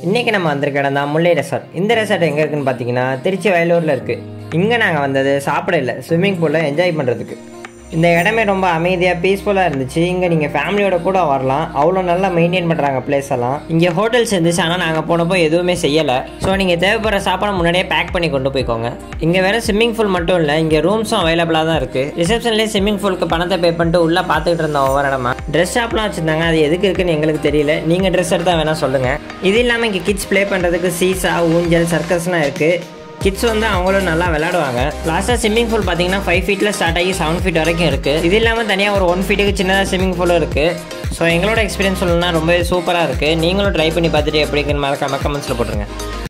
இன்றைக்கி நம்ம வந்திருக்க இடம் தான் முல்லை ரெசார்ட் இந்த ரெசார்ட் எங்கே இருக்குன்னு பார்த்தீங்கன்னா திருச்சி வயலூரில் இருக்குது இங்கே நாங்கள் வந்தது சாப்பிட இல்லை ஸ்விம்மிங் பூலில் என்ஜாய் பண்ணுறதுக்கு இந்த இடமே ரொம்ப அமைதியாக பீஸ்ஃபுல்லாக இருந்துச்சு இங்கே நீங்கள் ஃபேமிலியோட கூட வரலாம் அவ்வளோ நல்லா மெயின்டைன் பண்ணுறாங்க பிளேஸ் எல்லாம் இங்கே ஹோட்டல்ஸ் இருந்துச்சு ஆனால் நாங்கள் போனப்போ எதுவுமே செய்யலை ஸோ நீங்கள் தேவைப்படுற சாப்பாடு முன்னாடியே பேக் பண்ணி கொண்டு போய்க்கோங்க இங்கே வேறு ஸ்விம்மிங் பூல் மட்டும் இல்லை இங்கே ரூம்ஸும் அவைலபிளாக தான் இருக்குது ரிசப்ஷன்லேயே ஸ்விம்மிங் பூலுக்கு பணத்தை பே பண்ணிட்டு உள்ளே பார்த்துக்கிட்டு இருந்தோம் ஒவ்வொரு இடமா ட்ரெஸ் ஷாப்லாம் வச்சுருந்தாங்க அது எதுக்கு இருக்குன்னு எங்களுக்கு தெரியல நீங்கள் ட்ரெஸ் எடுத்தால் வேணால் சொல்லுங்கள் இது இல்லாமல் இங்கே கிட்ஸ் ப்ளே பண்ணுறதுக்கு சீசா ஊஞ்சல் சர்க்கஸ்லாம் இருக்குது கிட்ஸ் வந்து அவங்களும் நல்லா விளையாடுவாங்க லாஸ்ட்டாக ஸ்விம்மிங் பூல் பார்த்தீங்கன்னா ஃபைவ் ஃபீட்டில் ஸ்டார்ட் ஆகி செவன் ஃபீட் வரைக்கும் இருக்குது இது இல்லாமல் தனியாக ஒரு ஒன் ஃபீட்டுக்கு சின்னதாக ஸ்விம்மிங் பூலும் இருக்குது ஸோ எங்களோட எக்ஸ்பீரியன்ஸ் சொல்லணும்னா ரொம்பவே சூப்பராக இருக்குது நீங்களும் ட்ரை பண்ணி பார்த்துட்டு எப்படி இருக்குன்னு மறக்காம கமெண்ட்ஸில் போட்டுருங்க